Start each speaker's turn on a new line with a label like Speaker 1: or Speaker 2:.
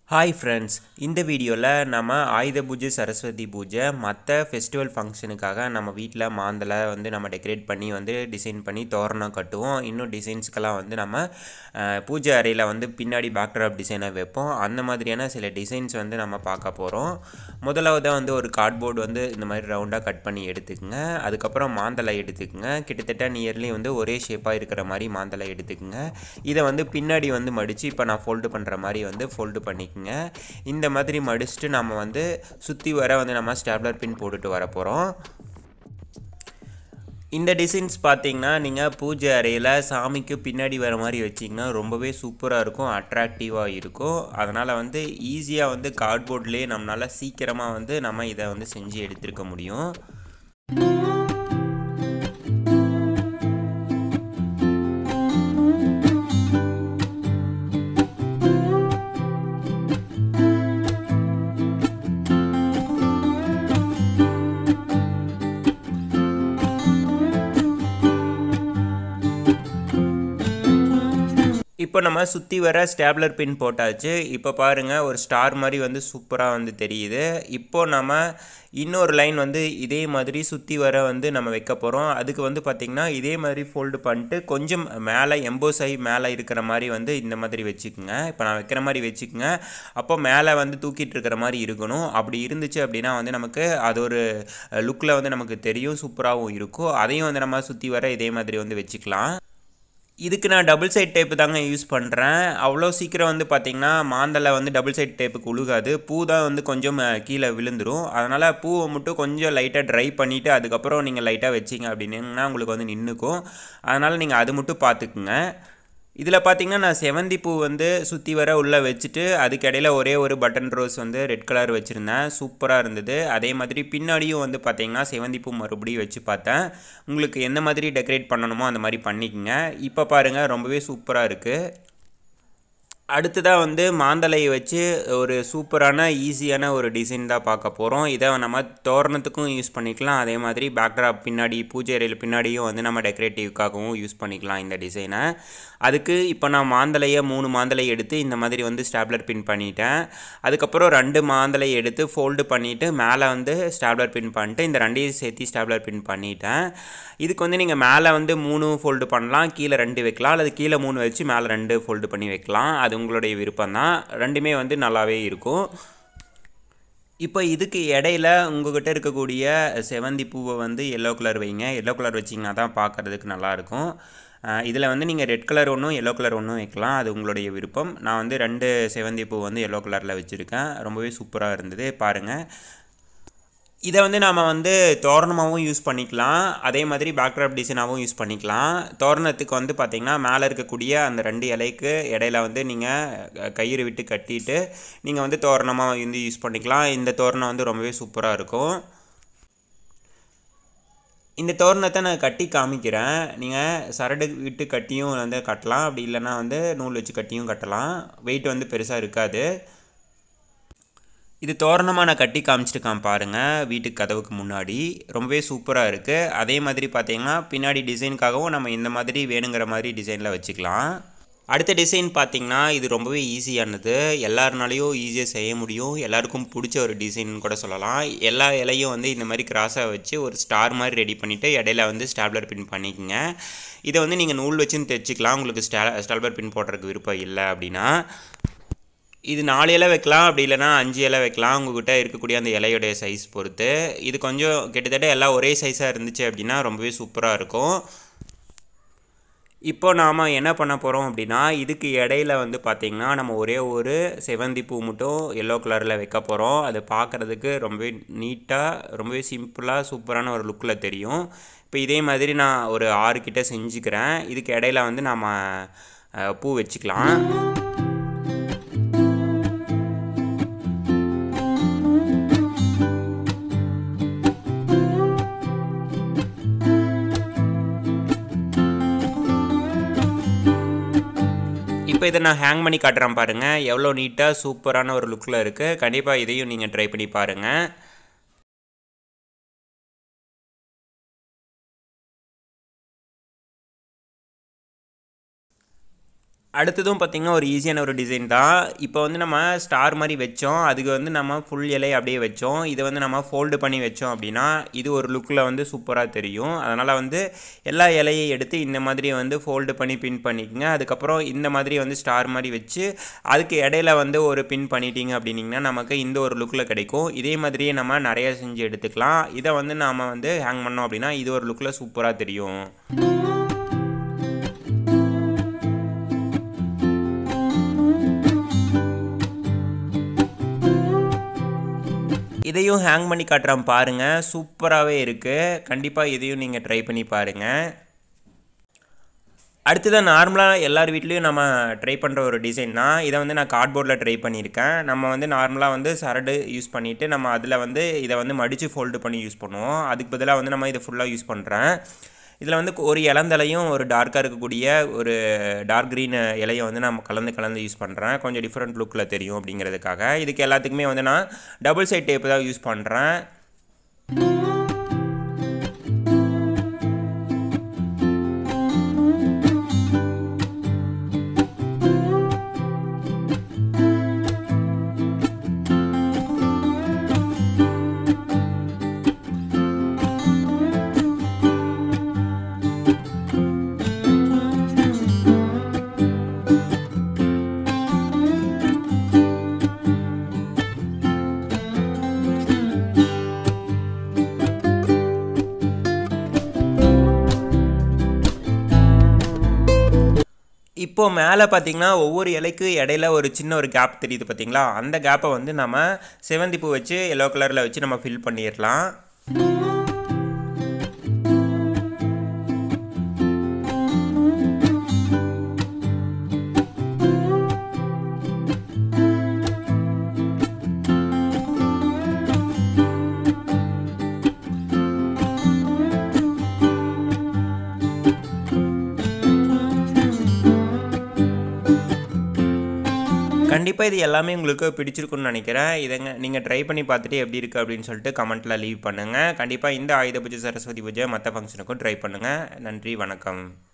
Speaker 1: hi friends இந்த வீடியோவில் நம்ம ஆயுத பூஜை சரஸ்வதி பூஜை மற்ற ஃபெஸ்டிவல் ஃபங்க்ஷனுக்காக நம்ம வீட்டில் மாந்தலை வந்து நம்ம டெக்கரேட் பண்ணி வந்து டிசைன் பண்ணி தோரணம் கட்டுவோம் இன்னும் டிசைன்ஸ்க்கெல்லாம் வந்து நம்ம அஹ், பூஜை அறையில் வந்து பின்னாடி பேக்ட்ராப் டிசைனை வைப்போம் அந்த மாதிரியான சில டிசைன்ஸ் வந்து நம்ம பார்க்க போகிறோம் முதலாவதாக வந்து ஒரு கார்ட்போர்டு வந்து இந்த மாதிரி ரவுண்டாக கட் பண்ணி எடுத்துக்கங்க அதுக்கப்புறம் மாந்தலை எடுத்துக்கங்க கிட்டத்தட்ட நியர்லி வந்து ஒரே ஷேப்பாக இருக்கிற மாதிரி மாந்தலை எடுத்துக்கங்க இதை வந்து பின்னாடி வந்து மடித்து இப்போ நான் ஃபோல்டு பண்ணுற மாதிரி வந்து ஃபோல்டு பண்ணிக்கங்க இந்த மாதிரி மடிச்சுட்டு நம்ம வந்து சுற்றி வர வந்து நம்ம ஸ்டாப்லர் பின் போட்டுட்டு வர போகிறோம் இந்த டிசைன்ஸ் பார்த்தீங்கன்னா நீங்கள் பூஜை அறையில் சாமிக்கு பின்னாடி வர மாதிரி வச்சிங்கன்னா ரொம்பவே சூப்பராக இருக்கும் அட்ராக்டிவாக இருக்கும் அதனால் வந்து ஈஸியாக வந்து கார்ட்போர்ட்லேயே நம்மளால் சீக்கிரமாக வந்து நம்ம இதை வந்து செஞ்சு எடுத்திருக்க முடியும் இப்போ நம்ம சுற்றி வர ஸ்டேப்லர் பின் போட்டாச்சு இப்போ பாருங்கள் ஒரு ஸ்டார் மாதிரி வந்து சூப்பராக வந்து தெரியுது இப்போ நம்ம இன்னொரு லைன் வந்து இதே மாதிரி சுற்றி வர வந்து நம்ம வைக்க போகிறோம் அதுக்கு வந்து பார்த்திங்கன்னா இதே மாதிரி ஃபோல்டு பண்ணிட்டு கொஞ்சம் மேலே எம்போஸ் ஆகி மேலே இருக்கிற மாதிரி வந்து இந்த மாதிரி வச்சுக்கோங்க இப்போ நான் வைக்கிற மாதிரி வச்சுக்கோங்க அப்போ மேலே வந்து தூக்கிட்டு இருக்கிற மாதிரி இருக்கணும் அப்படி இருந்துச்சு அப்படின்னா வந்து நமக்கு அது ஒரு லுக்கில் வந்து நமக்கு தெரியும் சூப்பராகவும் இருக்கும் அதையும் வந்து நம்ம சுற்றி வர இதே மாதிரி வந்து வச்சுக்கலாம் இதுக்கு நான் டபுள் சைட் டேப்பு தாங்க யூஸ் பண்ணுறேன் அவ்வளோ சீக்கிரம் வந்து பார்த்திங்கன்னா மாந்தலை வந்து டபுள் சைட் டேப்புக்கு உழுகாது பூ தான் வந்து கொஞ்சம் அஹ், கீழே விழுந்துரும் அதனால் பூவை மட்டும் கொஞ்சம் லைட்டாக ட்ரை பண்ணிவிட்டு அதுக்கப்புறம் நீங்கள் லைட்டாக வச்சிங்க அப்படின்னா உங்களுக்கு வந்து நின்றுக்கும் அதனால் நீங்கள் அது மட்டும் பார்த்துக்குங்க இதில் பார்த்தீங்கன்னா நான் செவந்தி பூ வந்து சுற்றி வர உள்ளே வச்சுட்டு அதுக்கு இடையில ஒரே ஒரு பட்டன் ரோஸ் வந்து ரெட் கலர் வச்சுருந்தேன் சூப்பராக இருந்தது அதே மாதிரி பின்னாடியும் வந்து பார்த்தீங்கன்னா செவந்தி பூ மறுபடியும் வச்சு பார்த்தேன் உங்களுக்கு எந்த மாதிரி டெக்கரேட் பண்ணணுமோ அந்த மாதிரி பண்ணிக்கங்க இப்போ பாருங்கள் ரொம்பவே சூப்பராக இருக்குது அடுத்ததாக வந்து மாந்தலையை வச்சு ஒரு சூப்பரான ஈஸியான ஒரு டிசைன் தான் பார்க்க போகிறோம் இதை நம்ம தோரணத்துக்கும் யூஸ் பண்ணிக்கலாம் அதே மாதிரி பேக்ட்ராப் பின்னாடி பூஜை அறையில் பின்னாடியும் வந்து நம்ம டெக்கரேட்டிவ்க்காகவும் யூஸ் பண்ணிக்கலாம் இந்த டிசைனை அதுக்கு இப்போ நான் மாந்தலையை மூணு மாந்தலை எடுத்து இந்த மாதிரி வந்து ஸ்டாப்லர் பின் பண்ணிட்டேன் அதுக்கப்புறம் ரெண்டு மாந்தலை எடுத்து ஃபோல்டு பண்ணிவிட்டு மேலே வந்து ஸ்டாப்லர் பின் பண்ணிட்டு இந்த ரெண்டையும் சேர்த்து ஸ்டாப்லர் பின் பண்ணிட்டேன் இதுக்கு வந்து நீங்கள் மேலே வந்து மூணு ஃபோல்டு பண்ணலாம் கீழே ரெண்டு வைக்கலாம் அல்லது கீழே மூணு வச்சு மேலே ரெண்டு ஃபோல்டு பண்ணி வைக்கலாம் அது உங்களுடைய விருப்பம் தான் ரெண்டுமே வந்து நல்லாவே இருக்கும் இப்போ இதுக்கு இடையில உங்ககிட்ட இருக்கக்கூடிய செவந்தி பூவை வந்து எல்லோ கலர் வைங்க எல்லோ கலர் வச்சிங்கன்னா தான் பார்க்குறதுக்கு நல்லாயிருக்கும் இதில் வந்து நீங்கள் ரெட் கலர் ஒன்றும் எல்லோ கலர் ஒன்றும் வைக்கலாம் அது உங்களுடைய விருப்பம் நான் வந்து ரெண்டு செவந்தி பூ வந்து எல்லோ கலரில் வச்சுருக்கேன் ரொம்பவே சூப்பராக இருந்தது பாருங்கள் இதை வந்து நாம் வந்து தோரணமாகவும் யூஸ் பண்ணிக்கலாம் அதே மாதிரி பேக்ட்ராப் டிசைனாகவும் யூஸ் பண்ணிக்கலாம் தோரணத்துக்கு வந்து பார்த்திங்கன்னா மேலே இருக்கக்கூடிய அந்த ரெண்டு இலைக்கு இடையில வந்து நீங்கள் கயிறு விட்டு கட்டிட்டு நீங்கள் வந்து தோரணமாக வந்து யூஸ் பண்ணிக்கலாம் இந்த தோரணம் வந்து ரொம்பவே சூப்பராக இருக்கும் இந்த தோரணத்தை நான் கட்டி காமிக்கிறேன் நீங்கள் சரடு விட்டு கட்டியும் வந்து கட்டலாம் அப்படி இல்லைன்னா வந்து நூல் வச்சு கட்டியும் கட்டலாம் வெயிட் வந்து பெருசாக இருக்காது இது தோரணமாக நான் கட்டி காமிச்சிருக்கேன் பாருங்கள் வீட்டுக்கு கதவுக்கு முன்னாடி ரொம்பவே சூப்பராக இருக்குது அதே மாதிரி பார்த்தீங்கன்னா பின்னாடி டிசைனுக்காகவும் நம்ம இந்த மாதிரி வேணுங்கிற மாதிரி டிசைனில் வச்சுக்கலாம் அடுத்த டிசைன் பார்த்தீங்கன்னா இது ரொம்பவே ஈஸியானது எல்லாருனாலையும் ஈஸியாக செய்ய முடியும் எல்லாருக்கும் பிடிச்ச ஒரு டிசைன் கூட சொல்லலாம் எல்லா இலையும் வந்து இந்த மாதிரி கிராஸாக வச்சு ஒரு ஸ்டார் மாதிரி ரெடி பண்ணிவிட்டு இடையில வந்து ஸ்டாப்லர் பின் பண்ணிக்கங்க இதை வந்து நீங்கள் நூல் வச்சுன்னு தைச்சிக்கலாம் உங்களுக்கு ஸ்டா ஸ்டாப்லர் பின் போடுறதுக்கு விருப்பம் இல்லை அப்படின்னா இது நாலு இலை வைக்கலாம் அப்படி இல்லைன்னா அஞ்சு இலை வைக்கலாம் உங்ககிட்ட இருக்கக்கூடிய அந்த இலையுடைய சைஸ் பொறுத்து இது கொஞ்சம் கிட்டத்தட்ட எல்லாம் ஒரே சைஸாக இருந்துச்சு அப்படின்னா ரொம்பவே சூப்பராக இருக்கும் இப்போ நாம் என்ன பண்ண போகிறோம் அப்படின்னா இதுக்கு இடையில வந்து பார்த்திங்கன்னா நம்ம ஒரே ஒரு செவந்தி பூ மட்டும் எல்லோ கலரில் வைக்க போகிறோம் அது பார்க்குறதுக்கு ரொம்பவே நீட்டாக ரொம்பவே சிம்பிளாக சூப்பரான ஒரு லுக்கில் தெரியும் இப்போ இதே மாதிரி நான் ஒரு ஆறு கிட்ட செஞ்சுக்கிறேன் இதுக்கு இடையில வந்து நாம் அஹ், பூ வச்சுக்கலாம் இப்போ இதை நான் ஹேங் பண்ணி காட்டுறேன் பாருங்கள் எவ்வளோ நீட்டாக சூப்பரான ஒரு லுக்கில் இருக்குது கண்டிப்பாக இதையும் நீங்கள் ட்ரை பண்ணி பாருங்கள் அடுத்ததும் பார்த்திங்கன்னா ஒரு ஈஸியான ஒரு டிசைன் தான் இப்போ வந்து நம்ம ஸ்டார் மாதிரி வச்சோம் அதுக்கு வந்து நம்ம ஃபுல் இலை அப்படியே வச்சோம் இதை வந்து நம்ம ஃபோல்டு பண்ணி வச்சோம் அப்படின்னா இது ஒரு லுக்கில் வந்து சூப்பராக தெரியும் அதனால் வந்து எல்லா இலையை எடுத்து இந்த மாதிரி வந்து ஃபோல்டு பண்ணி பின் பண்ணிக்கோங்க அதுக்கப்புறம் இந்த மாதிரி வந்து ஸ்டார் மாதிரி வச்சு அதுக்கு இடையில வந்து ஒரு பின் பண்ணிட்டீங்க அப்படின்னிங்கன்னா நமக்கு இந்த ஒரு லுக்கில் கிடைக்கும் இதே மாதிரியே நம்ம நிறைய செஞ்சு எடுத்துக்கலாம் இதை வந்து நாம் வந்து ஹேங் பண்ணோம் அப்படின்னா இது ஒரு லுக்கில் சூப்பராக தெரியும் இதையும் ஹேங் பண்ணி காட்டுறேன் பாருங்கள் சூப்பராகவே இருக்குது கண்டிப்பாக இதையும் நீங்கள் ட்ரை பண்ணி பாருங்கள் அடுத்ததான் நார்மலாக எல்லார் வீட்லேயும் நம்ம ட்ரை பண்ணுற ஒரு டிசைன் தான் இதை வந்து நான் கார்ட்போர்டில் ட்ரை பண்ணியிருக்கேன் நம்ம வந்து நார்மலாக வந்து சரடு யூஸ் பண்ணிவிட்டு நம்ம அதில் வந்து இதை வந்து மடித்து ஃபோல்டு பண்ணி யூஸ் பண்ணுவோம் அதுக்கு பதிலாக வந்து நம்ம இதை ஃபுல்லாக யூஸ் பண்ணுறேன் இதில் வந்து ஒரு இளந்தலையும் ஒரு டார்க்காக இருக்கக்கூடிய ஒரு டார்க் க்ரீன் இலையை வந்து நான் கலந்து கலந்து யூஸ் பண்ணுறேன் கொஞ்சம் டிஃப்ரெண்ட் லுக்கில் தெரியும் அப்படிங்கிறதுக்காக இதுக்கு எல்லாத்துக்குமே வந்து நான் டபுள் சைட் டேப்பு தான் யூஸ் பண்ணுறேன் இப்போது மேலே பார்த்தீங்கன்னா ஒவ்வொரு இலைக்கு இடையில ஒரு சின்ன ஒரு கேப் தெரியுது பார்த்தீங்களா அந்த கேப்பை வந்து நம்ம செவந்தி பூ வச்சு எல்லோ கலரில் வச்சு நம்ம ஃபில் பண்ணிடலாம் கண்டிப்பாக இது எல்லாமே உங்களுக்கு பிடிச்சிருக்குன்னு நினைக்கிறேன் இதங்க நீங்கள் ட்ரை பண்ணி பார்த்துட்டு எப்படி இருக்குது அப்படின்னு சொல்லிட்டு கமெண்ட்டில் லீவ் பண்ணுங்கள் கண்டிப்பாக இந்த ஆயுத பூஜை சரஸ்வதி பூஜை மற்ற ஃபங்க்ஷனுக்கும் ட்ரை பண்ணுங்கள் நன்றி வணக்கம்